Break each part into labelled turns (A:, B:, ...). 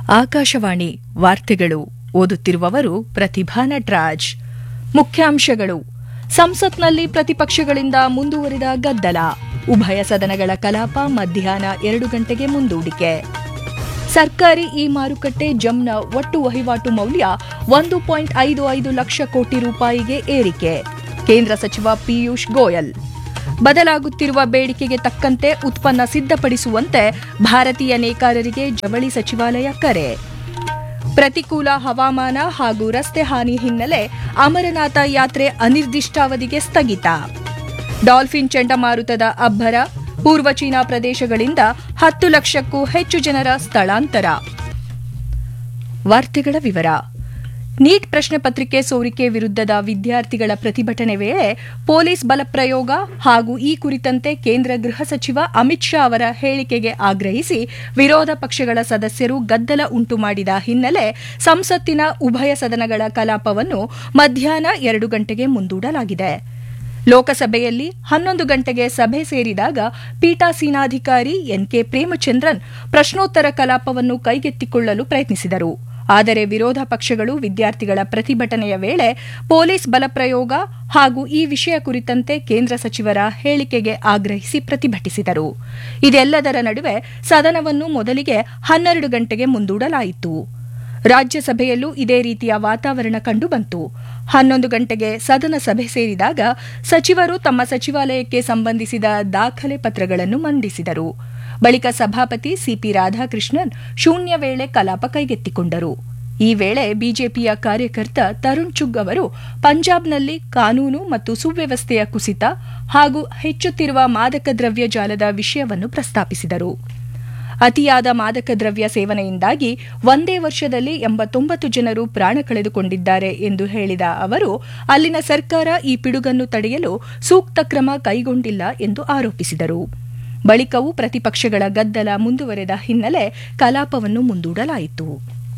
A: ಆಕಾಶವಾಣಿ ವಾರ್ತೆಗಳು ಓದುತ್ತಿರುವವರು ಪ್ರತಿಭಾ ನಟರಾಜ್ ಮುಖ್ಯಾಂಶಗಳು ಸಂಸತ್ನಲ್ಲಿ ಪ್ರತಿಪಕ್ಷಗಳಿಂದ ಮುಂದುವರಿದ ಗದ್ದಲ ಉಭಯ ಸದನಗಳ ಕಲಾಪ ಮಧ್ಯಾಹ್ನ ಎರಡು ಗಂಟೆಗೆ ಮುಂದೂಡಿಕೆ ಸರ್ಕಾರಿ ಇ ಮಾರುಕಟ್ಟೆ ಜಮ್ನ ಒಟ್ಟು ವಹಿವಾಟು ಮೌಲ್ಯ ಒಂದು ಪಾಯಿಂಟ್ ಐದು ಐದು ಲಕ್ಷ ಕೋಟಿ ರೂಪಾಯಿಗೆ ಏರಿಕೆ ಕೇಂದ್ರ ಸಚಿವ ಪಿಯೂಷ್ ಗೋಯಲ್ ಬದಲಾಗುತ್ತಿರುವ ಬೇಡಿಕೆಗೆ ತಕ್ಕಂತೆ ಉತ್ಪನ್ನ ಸಿದ್ಧಪಡಿಸುವಂತೆ ಭಾರತೀಯ ನೇಕಾರರಿಗೆ ಜವಳಿ ಸಚಿವಾಲಯ ಕರೆ ಪ್ರತಿಕೂಲ ಹವಾಮಾನ ಹಾಗೂ ರಸ್ತೆ ಹಾನಿ ಹಿನ್ನೆಲೆ ಅಮರನಾಥ ಯಾತ್ರೆ ಅನಿರ್ದಿಷ್ಟಾವಧಿಗೆ ಸ್ಥಗಿತ ಡಾಲ್ಫಿನ್ ಚಂಡಮಾರುತದ ಅಬ್ಬರ ಪೂರ್ವ ಚೀನಾ ಪ್ರದೇಶಗಳಿಂದ ಹತ್ತು ಲಕ್ಷಕ್ಕೂ ಹೆಚ್ಚು ಜನರ ಸ್ಥಳಾಂತರ ವಾರ್ತೆಗಳ ವಿವರ ನೀಟ್ ಪ್ರಶ್ನೆ ಪತ್ರಿಕೆ ಸೋರಿಕೆ ವಿರುದ್ಧದ ವಿದ್ಯಾರ್ಥಿಗಳ ಪ್ರತಿಭಟನೆ ವೇಳೆ ಪೊಲೀಸ್ ಬಲಪ್ರಯೋಗ ಹಾಗೂ ಈ ಕುರಿತಂತೆ ಕೇಂದ್ರ ಗೃಹ ಸಚಿವ ಅಮಿತ್ ಶಾ ಅವರ ಹೇಳಿಕೆಗೆ ಆಗ್ರಹಿಸಿ ವಿರೋಧ ಪಕ್ಷಗಳ ಸದಸ್ಯರು ಗದ್ದಲ ಉಂಟು ಮಾಡಿದ ಹಿನ್ನೆಲೆ ಸಂಸತ್ತಿನ ಉಭಯ ಸದನಗಳ ಕಲಾಪವನ್ನು ಮಧ್ಯಾಹ್ನ ಎರಡು ಗಂಟೆಗೆ ಮುಂದೂಡಲಾಗಿದೆ ಲೋಕಸಭೆಯಲ್ಲಿ ಹನ್ನೊಂದು ಗಂಟೆಗೆ ಸಭೆ ಸೇರಿದಾಗ ಪೀಠಾಸೀನಾಧಿಕಾರಿ ಎನ್ಕೆ ಪ್ರೇಮಚಂದ್ರನ್ ಪ್ರಶ್ನೋತ್ತರ ಕಲಾಪವನ್ನು ಕೈಗೆತ್ತಿಕೊಳ್ಳಲು ಪ್ರಯತ್ನಿಸಿದರು ಆದರೆ ವಿರೋಧ ಪಕ್ಷಗಳು ವಿದ್ಯಾರ್ಥಿಗಳ ಪ್ರತಿಭಟನೆಯ ವೇಳೆ ಪೊಲೀಸ್ ಬಲಪ್ರಯೋಗ ಹಾಗೂ ಈ ವಿಷಯ ಕುರಿತಂತೆ ಕೇಂದ್ರ ಸಚಿವರ ಹೇಳಿಕೆಗೆ ಆಗ್ರಹಿಸಿ ಪ್ರತಿಭಟಿಸಿದರು ಇದೆಲ್ಲದರ ನಡುವೆ ಸದನವನ್ನು ಮೊದಲಿಗೆ ಹನ್ನೆರಡು ಗಂಟೆಗೆ ಮುಂದೂಡಲಾಯಿತು ರಾಜ್ಯಸಭೆಯಲ್ಲೂ ಇದೇ ರೀತಿಯ ವಾತಾವರಣ ಕಂಡುಬಂತು ಹನ್ನೊಂದು ಗಂಟೆಗೆ ಸದನ ಸಭೆ ಸೇರಿದಾಗ ಸಚಿವರು ತಮ್ಮ ಸಚಿವಾಲಯಕ್ಕೆ ಸಂಬಂಧಿಸಿದ ದಾಖಲೆ ಪತ್ರಗಳನ್ನು ಮಂಡಿಸಿದರು ಬಳಿಕ ಸಭಾಪತಿ ಸಿಪಿ ರಾಧಾಕೃಷ್ಣನ್ ಶೂನ್ಯ ವೇಳೆ ಕಲಾಪ ಕೈಗೆತ್ತಿಕೊಂಡರು ಈ ವೇಳೆ ಬಿಜೆಪಿಯ ಕಾರ್ಯಕರ್ತ ತರುಣ್ ಚುಗ್ ಅವರು ಪಂಜಾಬ್ನಲ್ಲಿ ಕಾನೂನು ಮತ್ತು ಸುವ್ಯವಸ್ಥೆಯ ಕುಸಿತ ಹಾಗೂ ಹೆಚ್ಚುತ್ತಿರುವ ಮಾದಕ ದ್ರವ್ಯ ಜಾಲದ ವಿಷಯವನ್ನು ಪ್ರಸ್ತಾಪಿಸಿದರು ಅತಿಯಾದ ಮಾದಕ ದ್ರವ್ಯ ಸೇವನೆಯಿಂದಾಗಿ ಒಂದೇ ವರ್ಷದಲ್ಲಿ ಎಂಬತ್ತೊಂಬತ್ತು ಜನರು ಪ್ರಾಣ ಕಳೆದುಕೊಂಡಿದ್ದಾರೆ ಎಂದು ಹೇಳಿದ ಅವರು ಅಲ್ಲಿನ ಸರ್ಕಾರ ಈ ಪಿಡುಗನ್ನು ತಡೆಯಲು ಸೂಕ್ತ ಕ್ರಮ ಕೈಗೊಂಡಿಲ್ಲ ಎಂದು ಆರೋಪಿಸಿದರು ಬಳಿಕವೂ ಪ್ರತಿಪಕ್ಷಗಳ ಗದ್ದಲ ಮುಂದುವರೆದ ಹಿನ್ನೆಲೆ ಕಲಾಪವನ್ನು ಮುಂದೂಡಲಾಯಿತು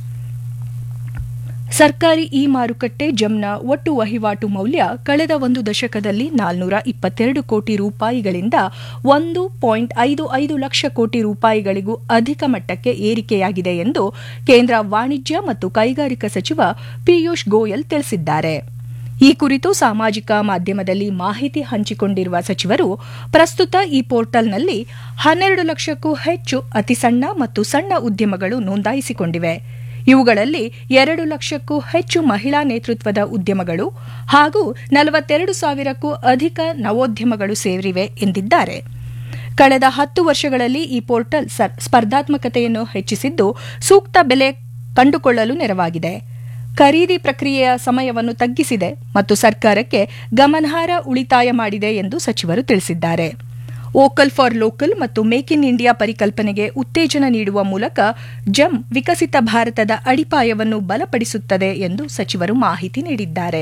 A: ಸರ್ಕಾರಿ ಇ ಮಾರುಕಟ್ಟೆ ಜಮ್ನ ಒಟ್ಟು ವಹಿವಾಟು ಮೌಲ್ಯ ಕಳೆದ ಒಂದು ದಶಕದಲ್ಲಿ ನಾಲ್ನೂರ ಇಪ್ಪತ್ತೆರಡು ಕೋಟಿ ರೂಪಾಯಿಗಳಿಂದ ಒಂದು ಪಾಯಿಂಟ್ ಐದು ಐದು ಲಕ್ಷ ಕೋಟಿ ರೂಪಾಯಿಗಳಿಗೂ ಅಧಿಕ ಮಟ್ಟಕ್ಕೆ ಏರಿಕೆಯಾಗಿದೆ ಎಂದು ಕೇಂದ್ರ ವಾಣಿಜ್ಯ ಮತ್ತು ಕೈಗಾರಿಕಾ ಸಚಿವ ಪಿಯೂಷ್ ಗೋಯಲ್ ತಿಳಿಸಿದ್ದಾರೆ ಈ ಕುರಿತು ಸಾಮಾಜಿಕ ಮಾಧ್ಯಮದಲ್ಲಿ ಮಾಹಿತಿ ಹಂಚಿಕೊಂಡಿರುವ ಸಚಿವರು ಪ್ರಸ್ತುತ ಈ ಪೋರ್ಟಲ್ನಲ್ಲಿ ಹನ್ನೆರಡು ಲಕ್ಷಕ್ಕೂ ಹೆಚ್ಚು ಅತಿಸಣ್ಣ ಮತ್ತು ಸಣ್ಣ ಉದ್ಯಮಗಳು ನೋಂದಾಯಿಸಿಕೊಂಡಿವೆ ಇವುಗಳಲ್ಲಿ ಎರಡು ಲಕ್ಷಕ್ಕೂ ಹೆಚ್ಚು ಮಹಿಳಾ ನೇತೃತ್ವದ ಉದ್ಯಮಗಳು ಹಾಗೂ ನಲವತ್ತೆರಡು ಸಾವಿರಕ್ಕೂ ಅಧಿಕ ನವೋದ್ಯಮಗಳು ಸೇರಿವೆ ಎಂದಿದ್ದಾರೆ ಕಳೆದ ಹತ್ತು ವರ್ಷಗಳಲ್ಲಿ ಈ ಪೋರ್ಟಲ್ ಸ್ಪರ್ಧಾತ್ಮಕತೆಯನ್ನು ಹೆಚ್ಚಿಸಿದ್ದು ಸೂಕ್ತ ಬೆಲೆ ಕಂಡುಕೊಳ್ಳಲು ನೆರವಾಗಿದೆ ಖರೀದಿ ಪ್ರಕ್ರಿಯೆಯ ಸಮಯವನ್ನು ತಗ್ಗಿಸಿದೆ ಮತ್ತು ಸರ್ಕಾರಕ್ಕೆ ಗಮನಾರ್ಹ ಉಳಿತಾಯ ಮಾಡಿದೆ ಎಂದು ಸಚಿವರು ತಿಳಿಸಿದ್ದಾರೆ ವೋಕಲ್ ಫಾರ್ ಲೋಕಲ್ ಮತ್ತು ಮೇಕ್ ಇನ್ ಇಂಡಿಯಾ ಪರಿಕಲ್ಪನೆಗೆ ಉತ್ತೇಜನ ನೀಡುವ ಮೂಲಕ ಜಮ್ ವಿಕಸಿತ ಭಾರತದ ಅಡಿಪಾಯವನ್ನು ಬಲಪಡಿಸುತ್ತದೆ ಎಂದು ಸಚಿವರು ಮಾಹಿತಿ ನೀಡಿದ್ದಾರೆ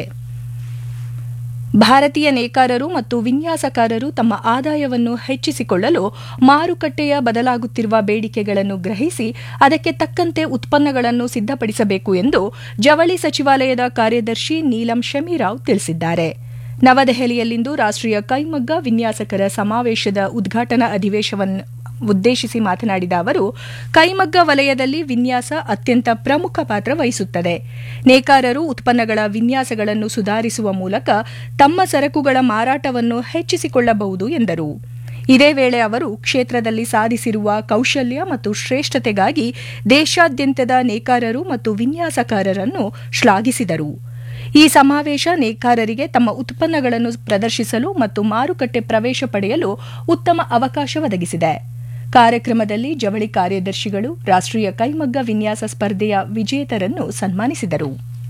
A: ಭಾರತೀಯ ನೇಕಾರರು ಮತ್ತು ವಿನ್ಯಾಸಕಾರರು ತಮ್ಮ ಆದಾಯವನ್ನು ಹೆಚ್ಚಿಸಿಕೊಳ್ಳಲು ಮಾರುಕಟ್ಟೆಯ ಬದಲಾಗುತ್ತಿರುವ ಬೇಡಿಕೆಗಳನ್ನು ಗ್ರಹಿಸಿ ಅದಕ್ಕೆ ತಕ್ಕಂತೆ ಉತ್ಪನ್ನಗಳನ್ನು ಸಿದ್ಧಪಡಿಸಬೇಕು ಎಂದು ಜವಳಿ ಸಚಿವಾಲಯದ ಕಾರ್ಯದರ್ಶಿ ನೀಲಂ ಶಮೀರಾವ್ ತಿಳಿಸಿದ್ದಾರೆ ನವದೆಹಲಿಯಲ್ಲಿಂದು ರಾಷ್ಟೀಯ ಕೈಮಗ್ಗ ವಿನ್ಯಾಸಕರ ಸಮಾವೇಶದ ಉದ್ಘಾಟನಾ ಅಧಿವೇಶವನ್ನು ಉದ್ದೇಶಿಸಿ ಮಾತನಾಡಿದ ಅವರು ಕೈಮಗ್ಗ ವಲಯದಲ್ಲಿ ವಿನ್ಯಾಸ ಅತ್ಯಂತ ಪ್ರಮುಖ ಪಾತ್ರ ವಹಿಸುತ್ತದೆ ನೇಕಾರರು ಉತ್ಪನ್ನಗಳ ವಿನ್ಯಾಸಗಳನ್ನು ಸುಧಾರಿಸುವ ಮೂಲಕ ತಮ್ಮ ಸರಕುಗಳ ಮಾರಾಟವನ್ನು ಹೆಚ್ಚಿಸಿಕೊಳ್ಳಬಹುದು ಎಂದರು ಇದೇ ವೇಳೆ ಅವರು ಕ್ಷೇತ್ರದಲ್ಲಿ ಸಾಧಿಸಿರುವ ಕೌಶಲ್ಯ ಮತ್ತು ಶ್ರೇಷ್ಠತೆಗಾಗಿ ದೇಶಾದ್ಯಂತದ ನೇಕಾರರು ಮತ್ತು ವಿನ್ಯಾಸಕಾರರನ್ನು ಶ್ಲಾಘಿಸಿದರು ಈ ಸಮಾವೇಶ ನೇಕಾರರಿಗೆ ತಮ್ಮ ಉತ್ಪನ್ನಗಳನ್ನು ಪ್ರದರ್ಶಿಸಲು ಮತ್ತು ಮಾರುಕಟ್ಟೆ ಪ್ರವೇಶ ಪಡೆಯಲು ಉತ್ತಮ ಅವಕಾಶ ಒದಗಿಸಿದೆ ಕಾರ್ಯಕ್ರಮದಲ್ಲಿ ಜವಳಿ ಕಾರ್ಯದರ್ಶಿಗಳು ರಾಷ್ಟೀಯ ಕೈಮಗ್ಗ ವಿನ್ಯಾಸ ಸ್ಪರ್ಧೆಯ ವಿಜೇತರನ್ನು ಸನ್ಮಾನಿಸಿದರು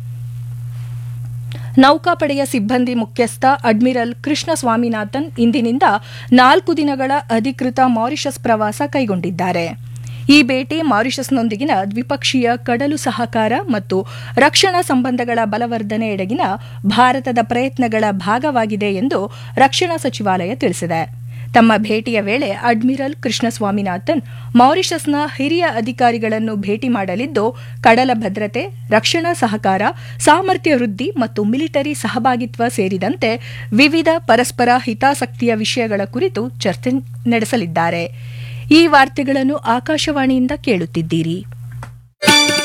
A: ನೌಕಾಪಡೆಯ ಸಿಬ್ಬಂದಿ ಮುಖ್ಯಸ್ಥ ಅಡ್ಮಿರಲ್ ಕೃಷ್ಣ ಸ್ವಾಮಿನಾಥನ್ ಇಂದಿನಿಂದ ನಾಲ್ಕು ದಿನಗಳ ಅಧಿಕೃತ ಮಾರಿಷಸ್ ಪ್ರವಾಸ ಕೈಗೊಂಡಿದ್ದಾರೆ ಈ ಭೇಟಿ ಮಾರಿಷಸ್ನೊಂದಿಗಿನ ದ್ವಿಪಕ್ಷೀಯ ಕಡಲು ಸಹಕಾರ ಮತ್ತು ರಕ್ಷಣಾ ಸಂಬಂಧಗಳ ಬಲವರ್ಧನೆಯೆಡೆಗಿನ ಭಾರತದ ಪ್ರಯತ್ನಗಳ ಭಾಗವಾಗಿದೆ ಎಂದು ರಕ್ಷಣಾ ಸಚಿವಾಲಯ ತಿಳಿಸಿದೆ ತಮ್ಮ ಭೇಟಿಯ ವೇಳೆ ಅಡ್ಮಿರಲ್ ಕೃಷ್ಣ ಸ್ವಾಮಿನಾಥನ್ ಮಾರಿಷಸ್ನ ಹಿರಿಯ ಅಧಿಕಾರಿಗಳನ್ನು ಭೇಟಿ ಮಾಡಲಿದ್ದು ಕಡಲ ಭದ್ರತೆ ರಕ್ಷಣಾ ಸಹಕಾರ ಸಾಮರ್ಥ್ಯ ವೃದ್ಧಿ ಮತ್ತು ಮಿಲಿಟರಿ ಸಹಭಾಗಿತ್ವ ಸೇರಿದಂತೆ ವಿವಿಧ ಪರಸ್ಪರ ಹಿತಾಸಕ್ತಿಯ ವಿಷಯಗಳ ಕುರಿತು ಚರ್ಚೆ ನಡೆಸಲಿದ್ದಾರೆ ಈ ವಾರ್ತೆಗಳನ್ನು ಆಕಾಶವಾಣಿಯಿಂದ ಕೇಳುತ್ತಿದ್ದೀರಿ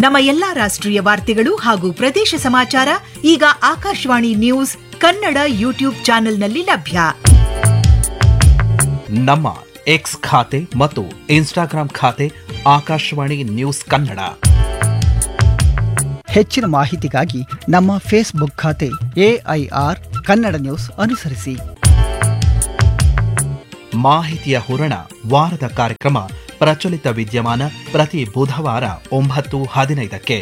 B: ನಮ್ಮ ಎಲ್ಲಾ ರಾಷ್ಟ್ರೀಯ ವಾರ್ತೆಗಳು ಹಾಗೂ ಪ್ರದೇಶ ಸಮಾಚಾರ ಈಗ ಆಕಾಶವಾಣಿ ನ್ಯೂಸ್ ಕನ್ನಡ ಯೂಟ್ಯೂಬ್ ಚಾನೆಲ್ನಲ್ಲಿ ಲಭ್ಯ
C: ನಮ್ಮ ಎಕ್ಸ್ ಖಾತೆ ಮತ್ತು ಇನ್ಸ್ಟಾಗ್ರಾಂ ಖಾತೆ ಆಕಾಶವಾಣಿ ನ್ಯೂಸ್ ಕನ್ನಡ
D: ಹೆಚ್ಚಿನ ಮಾಹಿತಿಗಾಗಿ ನಮ್ಮ ಫೇಸ್ಬುಕ್ ಖಾತೆ ಎಐಆರ್ ಕನ್ನಡ ನ್ಯೂಸ್ ಅನುಸರಿಸಿ
C: ಮಾಹಿತಿಯ ಹೂರಣ ವಾರದ ಕಾರ್ಯಕ್ರಮ ಪ್ರಚಲಿತ ವಿದ್ಯಮಾನ ಪ್ರತಿ ಬುಧವಾರ ಒಂಬತ್ತು ಹದಿನೈದಕ್ಕೆ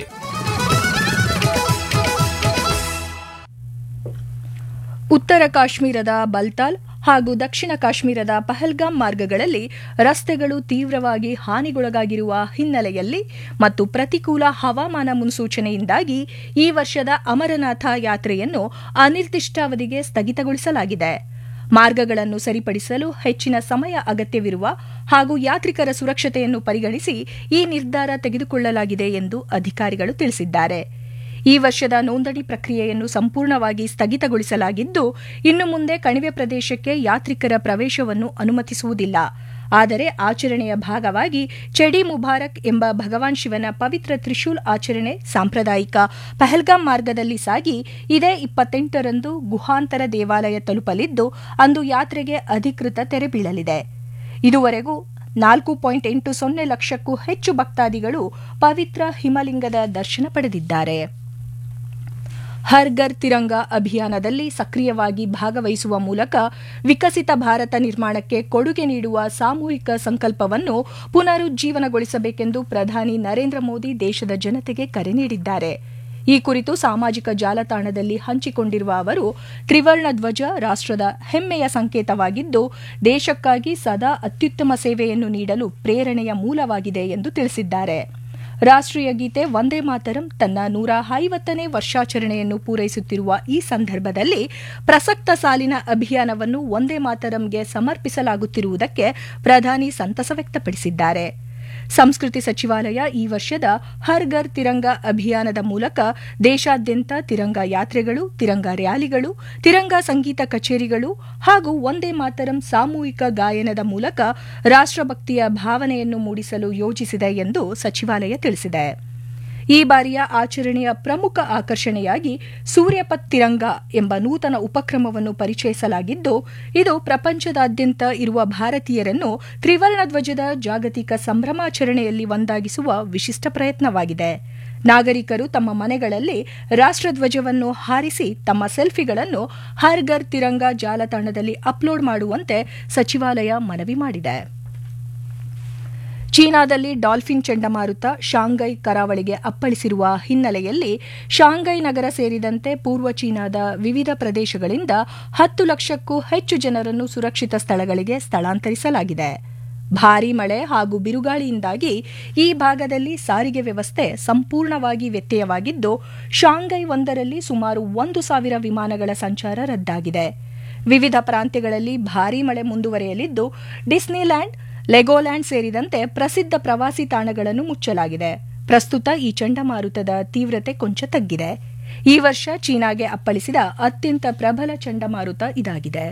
A: ಉತ್ತರ ಕಾಶ್ಮೀರದ ಬಲ್ತಾಲ್ ಹಾಗೂ ದಕ್ಷಿಣ ಕಾಶ್ಮೀರದ ಪಹಲ್ಗಾಮ್ ಮಾರ್ಗಗಳಲ್ಲಿ ರಸ್ತೆಗಳು ತೀವ್ರವಾಗಿ ಹಾನಿಗೊಳಗಾಗಿರುವ ಹಿನ್ನೆಲೆಯಲ್ಲಿ ಮತ್ತು ಪ್ರತಿಕೂಲ ಹವಾಮಾನ ಮುನ್ಸೂಚನೆಯಿಂದಾಗಿ ಈ ವರ್ಷದ ಅಮರನಾಥ ಯಾತ್ರೆಯನ್ನು ಅನಿರ್ದಿಷ್ಟಾವಧಿಗೆ ಸ್ಥಗಿತಗೊಳಿಸಲಾಗಿದೆ ಮಾರ್ಗಗಳನ್ನು ಸರಿಪಡಿಸಲು ಹೆಚ್ಚಿನ ಸಮಯ ಅಗತ್ಯವಿರುವ ಹಾಗೂ ಯಾತ್ರಿಕರ ಸುರಕ್ಷತೆಯನ್ನು ಪರಿಗಣಿಸಿ ಈ ನಿರ್ಧಾರ ತೆಗೆದುಕೊಳ್ಳಲಾಗಿದೆ ಎಂದು ಅಧಿಕಾರಿಗಳು ತಿಳಿಸಿದ್ದಾರೆ ಈ ವರ್ಷದ ನೋಂದಣಿ ಪ್ರಕ್ರಿಯೆಯನ್ನು ಸಂಪೂರ್ಣವಾಗಿ ಸ್ಥಗಿತಗೊಳಿಸಲಾಗಿದ್ದು ಇನ್ನು ಮುಂದೆ ಕಣಿವೆ ಪ್ರದೇಶಕ್ಕೆ ಯಾತ್ರಿಕರ ಪ್ರವೇಶವನ್ನು ಅನುಮತಿಸುವುದಿಲ್ಲ ಆದರೆ ಆಚರಣೆಯ ಭಾಗವಾಗಿ ಚೆಡಿ ಮುಬಾರಕ್ ಎಂಬ ಭಗವಾನ್ ಶಿವನ ಪವಿತ್ರ ತ್ರಿಶೂಲ್ ಆಚರಣೆ ಸಾಂಪ್ರದಾಯಿಕ ಪಹಲ್ಗಾಮ್ ಮಾರ್ಗದಲ್ಲಿ ಸಾಗಿ ಇದೇ ಇಪ್ಪತ್ತೆಂಟರಂದು ಗುಹಾಂತರ ದೇವಾಲಯ ತಲುಪಲಿದ್ದು ಅಂದು ಯಾತ್ರೆಗೆ ಅಧಿಕೃತ ತೆರೆ ಬೀಳಲಿದೆ ಇದುವರೆಗೂ ನಾಲ್ಕು ಪಾಯಿಂಟ್ ಎಂಟು ಸೊನ್ನೆ ಲಕ್ಷಕ್ಕೂ ಹೆಚ್ಚು ಭಕ್ತಾದಿಗಳು ಪವಿತ್ರ ಹಿಮಲಿಂಗದ ದರ್ಶನ ಪಡೆದಿದ್ದಾರೆ ಹರ್ ಘರ್ ತಿರಂಗ ಅಭಿಯಾನದಲ್ಲಿ ಸಕ್ರಿಯವಾಗಿ ಭಾಗವಹಿಸುವ ಮೂಲಕ ವಿಕಸಿತ ಭಾರತ ನಿರ್ಮಾಣಕ್ಕೆ ಕೊಡುಗೆ ನೀಡುವ ಸಾಮೂಹಿಕ ಸಂಕಲ್ಪವನ್ನು ಪುನರುಜ್ಜೀವನಗೊಳಿಸಬೇಕೆಂದು ಪ್ರಧಾನಿ ನರೇಂದ್ರ ಮೋದಿ ದೇಶದ ಜನತೆಗೆ ಕರೆ ನೀಡಿದ್ದಾರೆ ಈ ಕುರಿತು ಸಾಮಾಜಿಕ ಜಾಲತಾಣದಲ್ಲಿ ಹಂಚಿಕೊಂಡಿರುವ ಅವರು ತ್ರಿವರ್ಣ ಧ್ವಜ ರಾಷ್ಟ್ರದ ಹೆಮ್ಮೆಯ ಸಂಕೇತವಾಗಿದ್ದು ದೇಶಕ್ಕಾಗಿ ಸದಾ ಅತ್ಯುತ್ತಮ ಸೇವೆಯನ್ನು ನೀಡಲು ಪ್ರೇರಣೆಯ ಮೂಲವಾಗಿದೆ ಎಂದು ತಿಳಿಸಿದ್ದಾರೆ ರಾಷ್ಟ್ರೀಯ ಗೀತೆ ವಂದೇ ಮಾತರಂ ತನ್ನ ನೂರ ಐವತ್ತನೇ ವರ್ಷಾಚರಣೆಯನ್ನು ಪೂರೈಸುತ್ತಿರುವ ಈ ಸಂದರ್ಭದಲ್ಲಿ ಪ್ರಸಕ್ತ ಸಾಲಿನ ಅಭಿಯಾನವನ್ನು ವಂದೇ ಮಾತರಂಗೆ ಸಮರ್ಪಿಸಲಾಗುತ್ತಿರುವುದಕ್ಕೆ ಪ್ರಧಾನಿ ಸಂತಸ ವ್ಯಕ್ತಪಡಿಸಿದ್ದಾರೆ ಸಂಸ್ಕೃತಿ ಸಚಿವಾಲಯ ಈ ವರ್ಷದ ಹರ್ ಘರ್ ತಿರಂಗ ಅಭಿಯಾನದ ಮೂಲಕ ದೇಶಾದ್ಯಂತ ತಿರಂಗ ಯಾತ್ರೆಗಳು ತಿರಂಗ ರ್ಯಾಲಿಗಳು ತಿರಂಗ ಸಂಗೀತ ಕಚೇರಿಗಳು ಹಾಗೂ ಒಂದೇ ಮಾತರಂ ಸಾಮೂಹಿಕ ಗಾಯನದ ಮೂಲಕ ರಾಷ್ಟ್ರಭಕ್ತಿಯ ಭಾವನೆಯನ್ನು ಮೂಡಿಸಲು ಯೋಜಿಸಿದೆ ಎಂದು ಸಚಿವಾಲಯ ತಿಳಿಸಿದೆ ಈ ಬಾರಿಯ ಆಚರಣೆಯ ಪ್ರಮುಖ ಆಕರ್ಷಣೆಯಾಗಿ ಸೂರ್ಯಪತ್ ತಿರಂಗ ಎಂಬ ನೂತನ ಉಪಕ್ರಮವನ್ನು ಪರಿಚಯಿಸಲಾಗಿದ್ದು ಇದು ಪ್ರಪಂಚದಾದ್ಯಂತ ಇರುವ ಭಾರತೀಯರನ್ನು ತ್ರಿವರ್ಣ ಧ್ವಜದ ಜಾಗತಿಕ ಸಂಭ್ರಮಾಚರಣೆಯಲ್ಲಿ ಒಂದಾಗಿಸುವ ವಿಶಿಷ್ಟ ಪ್ರಯತ್ನವಾಗಿದೆ ನಾಗರಿಕರು ತಮ್ಮ ಮನೆಗಳಲ್ಲಿ ರಾಷ್ಟ್ರಧ್ವಜವನ್ನು ಹಾರಿಸಿ ತಮ್ಮ ಸೆಲ್ಫಿಗಳನ್ನು ಹರ್ ಘರ್ ತಿರಂಗ ಜಾಲತಾಣದಲ್ಲಿ ಅಪ್ಲೋಡ್ ಮಾಡುವಂತೆ ಸಚಿವಾಲಯ ಮನವಿ ಮಾಡಿದೆ ಚೀನಾದಲ್ಲಿ ಡಾಲ್ಫಿನ್ ಚಂಡಮಾರುತ ಶಾಂಘೈ ಕರಾವಳಿಗೆ ಅಪ್ಪಳಿಸಿರುವ ಹಿನ್ನೆಲೆಯಲ್ಲಿ ಶಾಂಘೈ ನಗರ ಸೇರಿದಂತೆ ಪೂರ್ವ ಚೀನಾದ ವಿವಿಧ ಪ್ರದೇಶಗಳಿಂದ ಹತ್ತು ಲಕ್ಷಕ್ಕೂ ಹೆಚ್ಚು ಜನರನ್ನು ಸುರಕ್ಷಿತ ಸ್ಥಳಗಳಿಗೆ ಸ್ಥಳಾಂತರಿಸಲಾಗಿದೆ ಭಾರೀ ಮಳೆ ಹಾಗೂ ಬಿರುಗಾಳಿಯಿಂದಾಗಿ ಈ ಭಾಗದಲ್ಲಿ ಸಾರಿಗೆ ವ್ಯವಸ್ಥೆ ಸಂಪೂರ್ಣವಾಗಿ ವ್ಯತ್ಯಯವಾಗಿದ್ದು ಶಾಂಘೈ ಒಂದರಲ್ಲಿ ಸುಮಾರು ಒಂದು ಸಾವಿರ ವಿಮಾನಗಳ ಸಂಚಾರ ರದ್ದಾಗಿದೆ ವಿವಿಧ ಪ್ರಾಂತ್ಯಗಳಲ್ಲಿ ಭಾರೀ ಮಳೆ ಮುಂದುವರೆಯಲಿದ್ದು ಡಿಸ್ನಿಲ್ಯಾಂಡ್ ಲೆಗೋಲ್ಯಾಂಡ್ ಸೇರಿದಂತೆ ಪ್ರಸಿದ್ಧ ಪ್ರವಾಸಿ ತಾಣಗಳನ್ನು ಮುಚ್ಚಲಾಗಿದೆ ಪ್ರಸ್ತುತ ಈ ಚಂಡಮಾರುತದ ತೀವ್ರತೆ ಕೊಂಚ ತಗ್ಗಿದೆ ಈ ವರ್ಷ ಚೀನಾಗೆ ಅಪ್ಪಳಿಸಿದ ಅತ್ಯಂತ ಪ್ರಬಲ ಚಂಡಮಾರುತ ಇದಾಗಿದೆ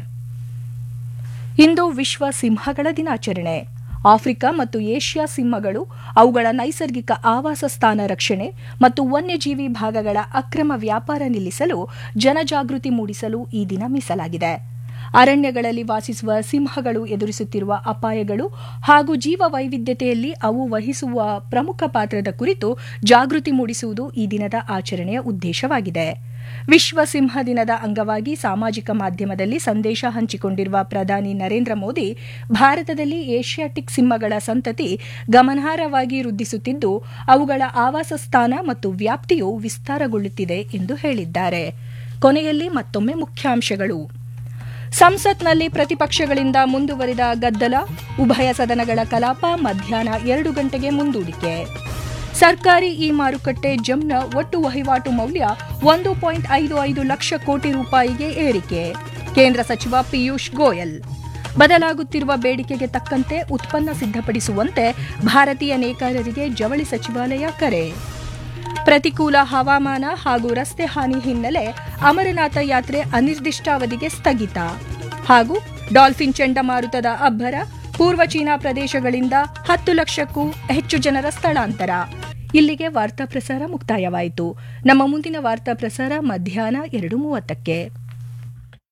A: ಇಂದು ವಿಶ್ವ ಸಿಂಹಗಳ ದಿನಾಚರಣೆ ಆಫ್ರಿಕಾ ಮತ್ತು ಏಷ್ಯಾ ಸಿಂಹಗಳು ಅವುಗಳ ನೈಸರ್ಗಿಕ ಆವಾಸ ಸ್ಥಾನ ರಕ್ಷಣೆ ಮತ್ತು ವನ್ಯಜೀವಿ ಭಾಗಗಳ ಅಕ್ರಮ ವ್ಯಾಪಾರ ನಿಲ್ಲಿಸಲು ಜನಜಾಗೃತಿ ಮೂಡಿಸಲು ಈ ದಿನ ಮೀಸಲಾಗಿದೆ ಅರಣ್ಯಗಳಲ್ಲಿ ವಾಸಿಸುವ ಸಿಂಹಗಳು ಎದುರಿಸುತ್ತಿರುವ ಅಪಾಯಗಳು ಹಾಗೂ ಜೀವ ವೈವಿಧ್ಯತೆಯಲ್ಲಿ ಅವು ವಹಿಸುವ ಪ್ರಮುಖ ಪಾತ್ರದ ಕುರಿತು ಜಾಗೃತಿ ಮೂಡಿಸುವುದು ಈ ದಿನದ ಆಚರಣೆಯ ಉದ್ದೇಶವಾಗಿದೆ ವಿಶ್ವ ಸಿಂಹ ದಿನದ ಅಂಗವಾಗಿ ಸಾಮಾಜಿಕ ಮಾಧ್ಯಮದಲ್ಲಿ ಸಂದೇಶ ಹಂಚಿಕೊಂಡಿರುವ ಪ್ರಧಾನಿ ನರೇಂದ್ರ ಮೋದಿ ಭಾರತದಲ್ಲಿ ಏಷ್ಯಾಟಿಕ್ ಸಿಂಹಗಳ ಸಂತತಿ ಗಮನಾರ್ಹವಾಗಿ ವೃದ್ಧಿಸುತ್ತಿದ್ದು ಅವುಗಳ ಆವಾಸ ಸ್ಥಾನ ಮತ್ತು ವ್ಯಾಪ್ತಿಯು ವಿಸ್ತಾರಗೊಳ್ಳುತ್ತಿದೆ ಎಂದು ಹೇಳಿದ್ದಾರೆ ಕೊನೆಯಲ್ಲಿ ಮತ್ತೊಮ್ಮೆ ಮುಖ್ಯಾಂಶಗಳು ಸಂಸತ್ನಲ್ಲಿ ಪ್ರತಿಪಕ್ಷಗಳಿಂದ ಮುಂದುವರಿದ ಗದ್ದಲ ಉಭಯ ಸದನಗಳ ಕಲಾಪ ಮಧ್ಯಾಹ್ನ ಎರಡು ಗಂಟೆಗೆ ಮುಂದೂಡಿಕೆ ಸರ್ಕಾರಿ ಇ ಮಾರುಕಟ್ಟೆ ಜಮ್ನ ಒಟ್ಟು ವಹಿವಾಟು ಮೌಲ್ಯ ಒಂದು ಪಾಯಿಂಟ್ ಐದು ಐದು ಲಕ್ಷ ಕೋಟಿ ರೂಪಾಯಿಗೆ ಏರಿಕೆ ಕೇಂದ್ರ ಸಚಿವ ಪಿಯೂಷ್ ಗೋಯಲ್ ಬದಲಾಗುತ್ತಿರುವ ಬೇಡಿಕೆಗೆ ತಕ್ಕಂತೆ ಉತ್ಪನ್ನ ಸಿದ್ಧಪಡಿಸುವಂತೆ ಭಾರತೀಯ ನೇಕಾರರಿಗೆ ಜವಳಿ ಸಚಿವಾಲಯ ಕರೆ ಪ್ರತಿಕೂಲ ಹವಾಮಾನ ಹಾಗೂ ರಸ್ತೆ ಹಾನಿ ಹಿನ್ನೆಲೆ ಅಮರನಾಥ ಯಾತ್ರೆ ಅನಿರ್ದಿಷ್ಟಾವಧಿಗೆ ಸ್ಥಗಿತ ಹಾಗೂ ಡಾಲ್ಫಿನ್ ಚಂಡಮಾರುತದ ಅಬ್ಬರ ಪೂರ್ವ ಚೀನಾ ಪ್ರದೇಶಗಳಿಂದ ಹತ್ತು ಲಕ್ಷಕ್ಕೂ ಹೆಚ್ಚು ಜನರ ಸ್ಥಳಾಂತರ ಇಲ್ಲಿಗೆ ವಾರ್ತಾ ಪ್ರಸಾರ ಮುಕ್ತಾಯವಾಯಿತು ನಮ್ಮ ಮುಂದಿನ ವಾರ್ತಾ ಪ್ರಸಾರ ಮಧ್ಯಾಹ್ನ ಎರಡು ಮೂವತ್ತಕ್ಕೆ